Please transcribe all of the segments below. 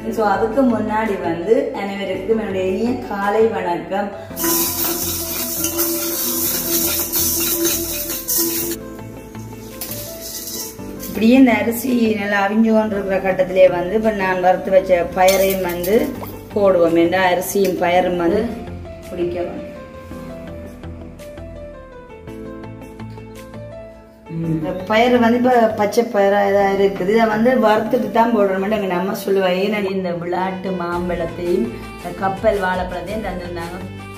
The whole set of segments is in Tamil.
நிக்கிறேன் ஸோ அதுக்கு முன்னாடி வந்து அனைவருக்கும் என்னுடைய இனிய காலை வணக்கம் இப்படியே இந்த அரிசி நல்லா அவிஞ்சு கொண்டிருக்கிற கட்டத்திலே வந்து இப்போ நான் வறுத்து வச்ச பயரையும் வந்து போடுவோம் என்ற அரிசியும் பயரும் வந்து பிடிக்கவும் இந்த பயிர் வந்து இப்போ பச்சை பயிராக இதாக இருக்குது இதை வந்து வறுத்துட்டு தான் போடணும் எங்கள் நம்ம சொல்லுவாங்க ஏன்னா இந்த விளாட்டு மாம்பழத்தையும் இந்த கப்பல் வாழைப்பழத்தையும் தந்துருந்தாங்க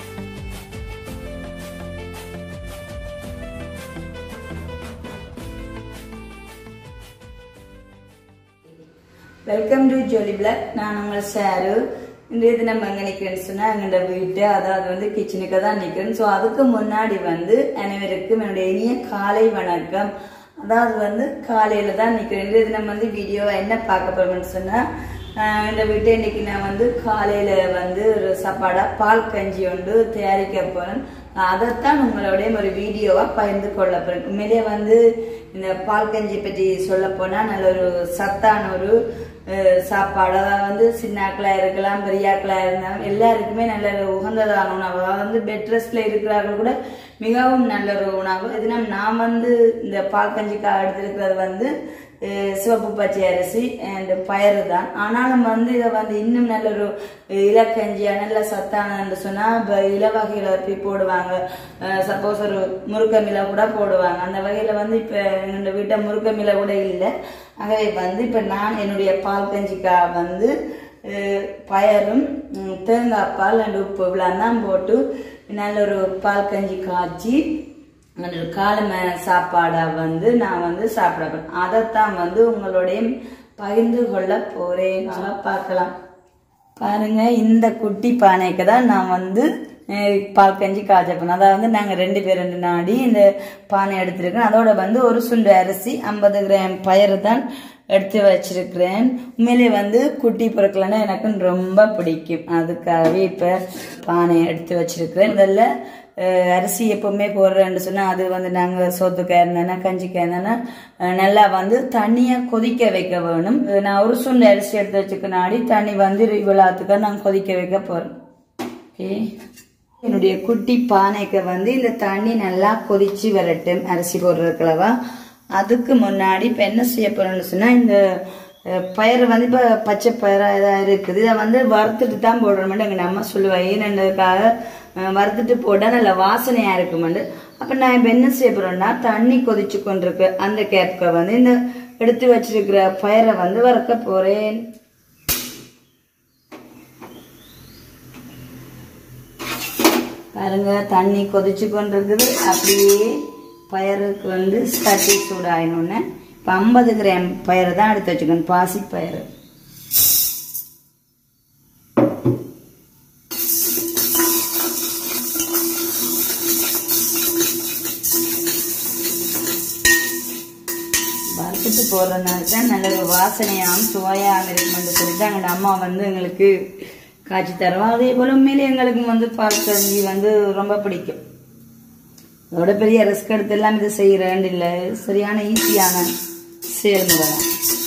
வெல்கம் டு ஜோலி பிளாக் நான் உங்கள் சாரு இன்றைய தினம் எங்கே நிற்கிறேன்னு சொன்னால் எங்களோட வீட்டு அதாவது வந்து கிச்சனுக்கு தான் நிற்கிறேன் ஸோ அதுக்கு முன்னாடி வந்து அனைவருக்கும் என்னுடைய இனிய காலை வணக்கம் அதாவது வந்து காலையில் தான் நிற்கிறேன் இன்றைய தினம் வந்து வீடியோ என்ன பார்க்க போகிறோம்னு சொன்னால் இந்த வீட்டை இன்னைக்கு நான் வந்து காலையில் வந்து ஒரு சாப்பாடாக பால் கஞ்சி ஒன்று தயாரிக்க போகிறேன் அதைத்தான் உங்களுடைய ஒரு வீடியோவாக பகிர்ந்து கொள்ள போகிறேன் உண்மையிலேயே வந்து இந்த பால் கஞ்சி பற்றி சொல்ல போனால் நல்ல ஒரு சத்தான ஒரு அஹ், சாப்பாடு அதாவது வந்து சின்னாக்களாக இருக்கலாம் பெரியாக்களாக இருந்தாலும் எல்லாருக்குமே நல்ல ஒரு உகந்ததான உணவு அதாவது வந்து பெட் ரெஸ்ட்ல இருக்கிறார்கள் கூட மிகவும் நல்ல ஒரு உணவு இது நான் வந்து இந்த பால் கஞ்சிக்காக எடுத்திருக்கிறது வந்து அஹ், சிவப்பு பச்சை அரிசி அண்ட் பயறு தான் ஆனாலும் வந்து இதை வந்து இன்னும் நல்ல ஒரு இலக்கஞ்சியா நல்ல சத்தானன்னு சொன்னா இப்போ இல வகையில போய் போடுவாங்க சப்போஸ் ஒரு முருக்க மிலை கூட போடுவாங்க அந்த வகையில வந்து இப்ப எங்க வீட்டை முருக்க மிலை கூட இல்லை ஆகவே வந்து இப்ப நான் என்னுடைய பால் கஞ்சிக்கா வந்து அஹ், பயரும் ம், தேங்காய் பால் அண்ட் உப்பு இவ்வளோ தான் போட்டு நல்ல ஒரு பால் கஞ்சி காய்ச்சி அந்த ஒரு காலம சாப்பாடை வந்து நான் வந்து சாப்பிட போறேன் அதைத்தான் வந்து உங்களுடைய பகிர்ந்து கொள்ள போறேன் நல்லா பார்க்கலாம் பாருங்க இந்த குட்டி பானைக்கு தான் நான் வந்து அஹ், பால் கஞ்சி காய்ச்ச போனேன் அதாவது வந்து நாங்கள் ரெண்டு பேர் ரெண்டு நாடி இந்த பானை எடுத்திருக்கோம் அதோட வந்து ஒரு சுண்டு அரிசி ஐம்பது கிராம் பயிறு தான் எடுத்து வச்சிருக்கிறேன் உண்மையிலே வந்து குட்டி பொருட்கள்னா எனக்கு ரொம்ப பிடிக்கும் அதுக்காகவே இப்போ பானை எடுத்து வச்சிருக்கிறேன் இதில் அஹ் அரிசி எப்பவுமே போடுறேன்னு சொன்னா அது வந்து நாங்க சோத்துக்கா இருந்தேன்னா கஞ்சிக்கா இருந்தேன்னா அஹ் நல்லா வந்து தண்ணியை கொதிக்க வைக்க வேணும் அஹ் நான் ஒரு சுண்டு அரிசி எடுத்து வச்சுக்கனாடி தண்ணி வந்து இவ்வளோத்துக்கு நான் கொதிக்க வைக்க போறேன் ஓகே என்னுடைய குட்டி பானைக்கு வந்து இந்த தண்ணி நல்லா கொதிச்சு வரட்டும் அரிசி போடுறதுக்குள்ளவா அதுக்கு முன்னாடி இப்போ என்ன செய்ய போறேன்னு சொன்னா இந்த அஹ், பயிறு வந்து இப்போ பச்சை பயிராக இதாக இருக்குது இதை வந்து வறுத்துட்டு தான் போடணுமெண்டு எங்கள் நம்ம சொல்லுவாங்க ஏன்னதுக்காக வறுத்துட்டு போட்டால் நல்ல வாசனையாக இருக்குமெண்டு அப்போ நான் இப்போ என்ன செய்ய போறேன்னா தண்ணி கொதிச்சு கொண்டிருக்கு அந்த கேப்க வந்து இந்த எடுத்து வச்சிருக்கிற பயிரை வந்து வறுக்க போறேன் பாருங்க தண்ணி கொதிச்சு கொண்டிருக்குது அப்படியே பயருக்கு வந்து சட்டி சூடாயினோன்னு இப்போ ஐம்பது கிராம் பயிரை தான் எடுத்து வச்சுக்கணும் பாசி பயிறு வறுத்துட்டு போடுறதுனால தான் நல்ல ஒரு வாசனையாகவும் சுவையாகவும் இருக்குமென்று சொல்லிட்டு எங்களோட அம்மா வந்து எங்களுக்கு காய்ச்சி தருவோம் அதே போல உண்மையிலே எங்களுக்கு வந்து பால் கஞ்சி வந்து ரொம்ப பிடிக்கும் அதோட பெரிய ரிஸ்க் எடுத்து எல்லாம் இது செய்கிறேன் இல்லை சரியான ஈஸியான செயல்முறை தான்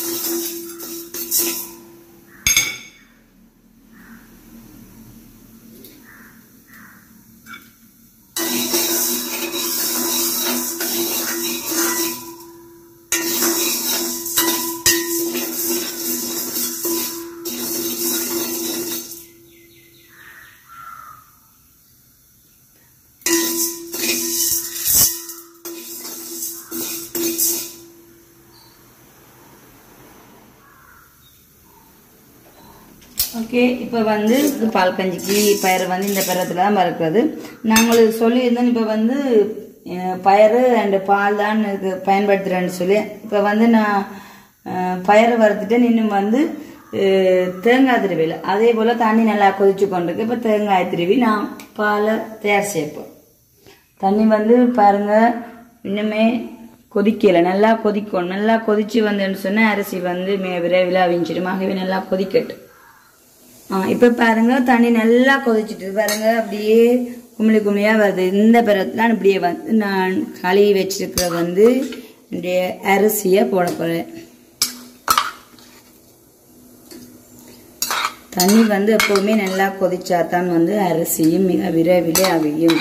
ஓகே இப்போ வந்து பால் கஞ்சிக்கு பயிறு வந்து இந்த பருவத்தில் தான் மறுக்கிறது நாங்கள் சொல்லியிருந்தோம் இப்போ வந்து அஹ், பயறு அண்டு பால் தான் இதுக்கு பயன்படுத்துகிறேன்னு சொல்லி இப்போ வந்து நான் அஹ், பயறு வறுத்துட்டு இன்னும் வந்து அஹ், தேங்காய் திருவியில் அதே போல் தண்ணி நல்லா கொதிச்சு கொண்டிருக்கு இப்போ தேங்காய் திருவி நான் பாலை தயார் செய்யப்போம் தண்ணி வந்து பாருங்க இன்னுமே கொதிக்கல நல்லா கொதிக்கணும் நல்லா கொதிச்சு வந்தேன்னு சொன்னா அரிசி வந்து மிக விரைவில் அவிஞ்சிடும் ஆகவே நல்லா கொதிக்கட்டும் ஆ இப்போ பாருங்க தண்ணி நல்லா கொதிச்சிட்டு பாருங்க அப்படியே குமிழி குமிழியா வருது இந்த பிறகுலாம் இப்படியே வந்து நான் கழுவி வச்சிருக்கிற வந்து என்னுடைய அரிசியை போட போறேன் தண்ணி வந்து எப்பவுமே நல்லா கொதிச்சாதான் வந்து அரிசியும் மிக விரைவில் அவியும்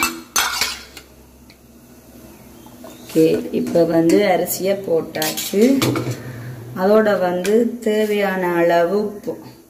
ஓகே இப்போ வந்து அரிசியை போட்டாச்சு அதோட வந்து தேவையான அளவு உப்பு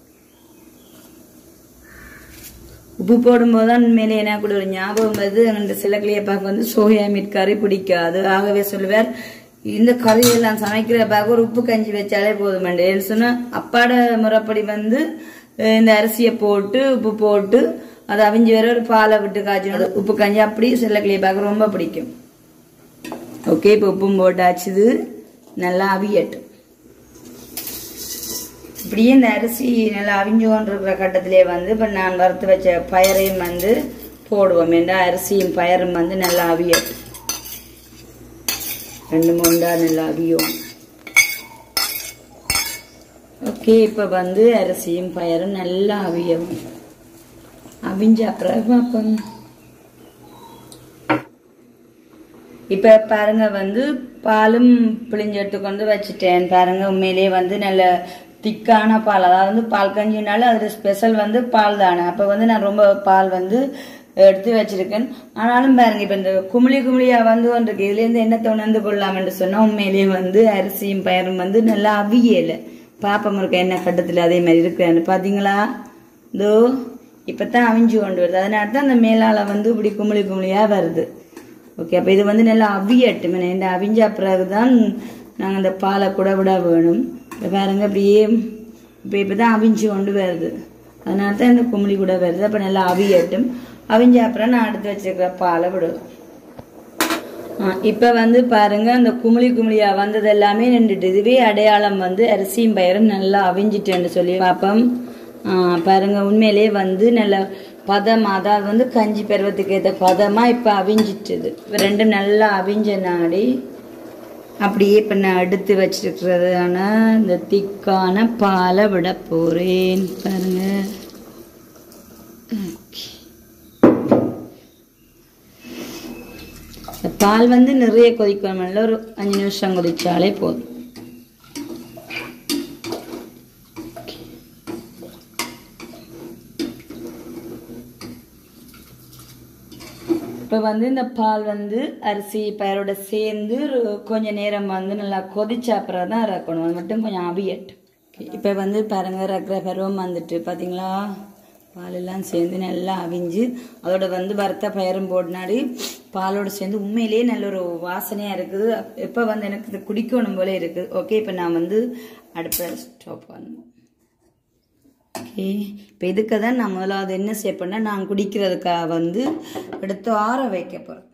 உப்பு போடும்போது தான் உண்மையிலே என்ன கூட ஒரு ஞாபகம் வருது அந்த சில கிளியப்பாக்கு வந்து சோயா மீட் கறி பிடிக்காது ஆகவே சொல்லுவார் இந்த கறியெல்லாம் சமைக்கிற பாக்க ஒரு உப்பு கஞ்சி வச்சாலே போதுமாண்டே சொன்னா அப்பாட முறைப்படி வந்து அஹ், இந்த அரிசியை போட்டு உப்பு போட்டு அதை அவிஞ்சு வேற ஒரு பாலை விட்டு காய்ச்சணும் உப்பு கஞ்சி அப்படி சில கிளியப்பாக்கு ரொம்ப பிடிக்கும் ஓகே இப்போ உப்பும் போட்டாச்சுது நல்லா அவியட்டும் இப்படியே இந்த அரிசி நல்லா அவிஞ்சு கொண்டிருக்கிற கட்டத்திலே வந்து இப்போ நான் வறுத்து வச்ச பயரையும் வந்து போடுவோம் ஏன்னா அரிசியும் பயரும் வந்து நல்லா அவியட்டும் ரெண்டு மூண்டா நல்லா அவியும் ஓகே இப்போ வந்து அரிசியும் பயரும் நல்லா அவியும் அவிஞ்ச அப்புறம் பார்ப்போம் இப்ப பாருங்க வந்து பாலும் பிழிஞ்சு எடுத்துக்கொண்டு வச்சுட்டேன் பாருங்க உண்மையிலேயே வந்து நல்ல திக்கான பால் அதாவது வந்து பால் கஞ்சினாலும் அதுல ஸ்பெஷல் வந்து பால் தானே அப்ப வந்து நான் ரொம்ப பால் வந்து எடுத்து வச்சிருக்கேன் ஆனாலும் பாருங்க இப்ப இந்த குமிழி குமிழியா வந்து கொண்டிருக்கு இதுல இருந்து என்ன உணர்ந்து கொள்ளலாம் என்று சொன்னா உண்மையிலேயே வந்து அரிசியும் பயரும் வந்து நல்லா அவியல பாப்பம் இருக்க என்ன கட்டத்துல அதே மாதிரி இருக்கிறான்னு பாத்தீங்களா இதோ இப்பதான் அவிஞ்சு கொண்டு வருது அதனால தான் அந்த மேலால வந்து இப்படி குமிழி குமிழியா வருது ஓகே அப்போ இது வந்து நல்லா அவியட்டும் இந்த அவிஞ்ச பிறகுதான் நாங்கள் இந்த பாலை கூட விட வேணும் இப்போ பாருங்க அப்படியே இப்போ இப்போ தான் அவிஞ்சு கொண்டு வருது அதனால தான் இந்த குமிழி கூட வருது அப்போ நல்லா அவியட்டும் அவிஞ்ச அப்புறம் நான் எடுத்து வச்சிருக்கிற பாலை விடுவேன் இப்போ வந்து பாருங்க அந்த குமிழி குமிழியா வந்தது எல்லாமே நின்றுட்டு இதுவே அடையாளம் வந்து அரிசியும் பயிரும் நல்லா அவிஞ்சிட்டேன்னு சொல்லி பார்ப்போம் ஆ, பாருங்க உண்மையிலே வந்து நல்ல பதம் அதாவது வந்து கஞ்சி பருவத்துக்கு ஏற்ற பதமா இப்போ அவிஞ்சிட்டுது இப்ப ரெண்டும் நல்லா அவிஞ்ச நாடி அப்படியே இப்போ நான் எடுத்து வச்சிருக்கிறதான இந்த திக்கான பாலை விட போறேன் பாருங்க Okay. இந்த பால் வந்து நிறைய கொதிக்கணும் இல்லை ஒரு அஞ்சு நிமிஷம் கொதிச்சாலே போதும் இப்போ வந்து இந்த பால் வந்து அரிசி பயிரோட சேர்ந்து ஒரு கொஞ்ச நேரம் வந்து நல்லா கொதிச்ச அப்புறம் தான் இறக்கணும் அது மட்டும் கொஞ்சம் அவியட்டும் இப்போ வந்து பாருங்க இறக்குற பருவம் வந்துட்டு பார்த்தீங்களா பால் எல்லாம் சேர்ந்து நல்லா அவிஞ்சு அதோட வந்து வறுத்த பயிரும் போட்டினாடி பாலோட சேர்ந்து உண்மையிலேயே நல்ல ஒரு வாசனையாக இருக்குது எப்போ வந்து எனக்கு இது குடிக்கணும் போல இருக்குது ஓகே இப்போ நான் வந்து அடுப்பை ஸ்டாப் பண்ணுவோம் ஓகே இப்போ இதுக்கு தான் நான் முதலாவது என்ன செய்ய பண்ணேன் நான் குடிக்கிறதுக்காக வந்து எடுத்து ஆற வைக்க போகிறேன்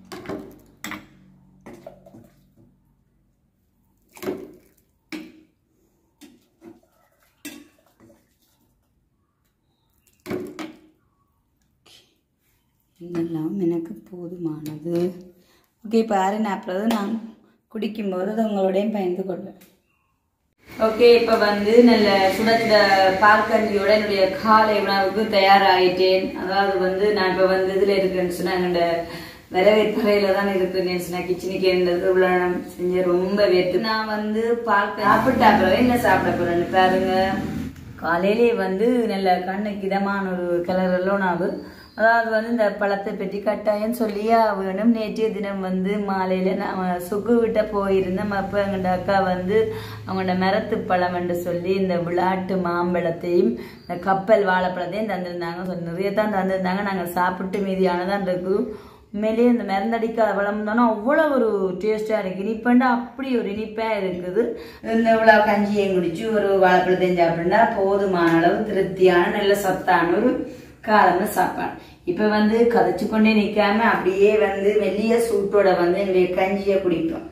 இதெல்லாம் எனக்கு போதுமானது ஓகே இப்போ ஆறு நாற்பது நான் குடிக்கும்போது அது உங்களோடையும் பயந்து கொள்வேன் ஓகே இப்போ வந்து நல்ல சுடச்சுட பால் கஞ்சியோட என்னுடைய காலை உணவுக்கு தயாராகிட்டேன் அதாவது வந்து நான் இப்போ வந்து இதில் இருக்குன்னு சொன்னா என்னோட வரவேற்பறையில தான் இருக்குன்னு சொன்னா கிச்சனுக்கு இருந்தது இவ்வளோ செஞ்சு ரொம்ப வேர்த்து நான் வந்து பால் சாப்பிட்ட அப்புறம் என்ன சாப்பிட போறேன்னு பாருங்க காலையிலே வந்து நல்ல கண்ணுக்கு இதமான ஒரு கலர் உணவு அதாவது வந்து இந்த பழத்தை பற்றி கட்டாயம் சொல்லியா வேணும் நேற்றைய தினம் வந்து மாலையில் நான் சுகு விட்ட போயிருந்தேன் அப்போ எங்கள்ட அக்கா வந்து அவங்களோட மரத்து பழம் என்று சொல்லி இந்த விளாட்டு மாம்பழத்தையும் இந்த கப்பல் வாழைப்பழத்தையும் தந்திருந்தாங்க சொல்லி நிறைய தான் தந்திருந்தாங்க நாங்கள் சாப்பிட்டு மீதியானதான் இருக்குது உண்மையிலேயே இந்த மருந்தடிக்காத பழம் தானே அவ்வளோ ஒரு டேஸ்ட்டாக இருக்குது இனிப்பண்டா அப்படி ஒரு இனிப்பாக இருக்குது இந்த இவ்வளோ கஞ்சியையும் குடிச்சு ஒரு வாழைப்பழத்தையும் சாப்பிட்டா போதுமான அளவு திருப்தியான நல்ல சத்தான ஒரு காலம்னு சாப்பாடு இப்போ வந்து கதைச்சு கொண்டே நிற்காம அப்படியே வந்து மெல்லிய சூட்டோட வந்து என்னுடைய கஞ்சியை குடிப்போம்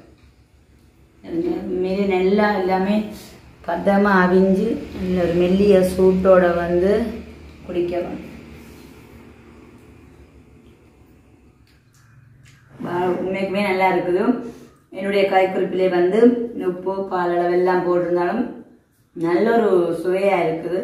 மாரி நல்லா எல்லாமே பதமாக அவிஞ்சு நல்ல ஒரு மெல்லிய சூட்டோட வந்து குடிக்கலாம் வா- உண்மைக்குமே நல்லா இருக்குது என்னுடைய கைக்குறிப்பிலே வந்து உப்பு பால் அளவு எல்லாம் போட்டிருந்தாலும் நல்ல ஒரு சுவையாக இருக்குது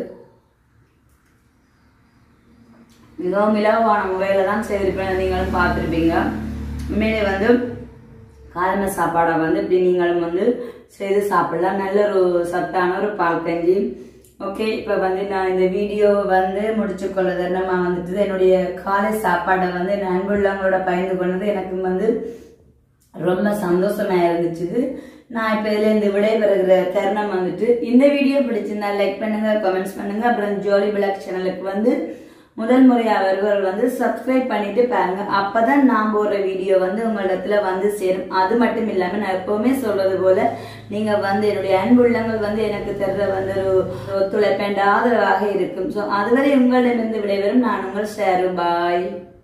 மிகவும் இலவான முறையில் தான் செய்திருப்பேன் நீங்களும் பார்த்துருப்பீங்க உண்மையிலே வந்து காலமை சாப்பாடை வந்து இப்படி நீங்களும் வந்து செய்து சாப்பிடலாம் நல்ல ஒரு சத்தான ஒரு பால் கஞ்சி ஓகே இப்போ வந்து நான் இந்த வீடியோ வந்து முடிச்சு கொள்ள தருணமா வந்துட்டு என்னுடைய காலை சாப்பாடை வந்து என் அன்புள்ளவங்களோட பகிர்ந்து கொண்டது எனக்கு வந்து ரொம்ப சந்தோஷமா இருந்துச்சு நான் இப்போ இதுல இருந்து விடைபெறுகிற தருணம் வந்துட்டு இந்த வீடியோ பிடிச்சிருந்தா லைக் பண்ணுங்க கமெண்ட்ஸ் பண்ணுங்க அப்புறம் ஜோலி பிளாக் சேனலுக்கு வந்து முதல் முறையா வருபவர்கள் வந்து சப்ஸ்கிரைப் பண்ணிட்டு பாருங்க அப்பதான் நான் போடுற வீடியோ வந்து உங்களிடத்துல வந்து சேரும் அது மட்டும் இல்லாம நான் எப்பவுமே சொல்றது போல நீங்க வந்து என்னுடைய அன்புள்ளங்கள் வந்து எனக்கு தர்ற வந்து ஒரு ஒத்துழைப்பேண்ட ஆதரவாக இருக்கும் ஸோ அதுவரை உங்களிடமிருந்து விடைபெறும் நான் உங்கள் ஷேரு பாய்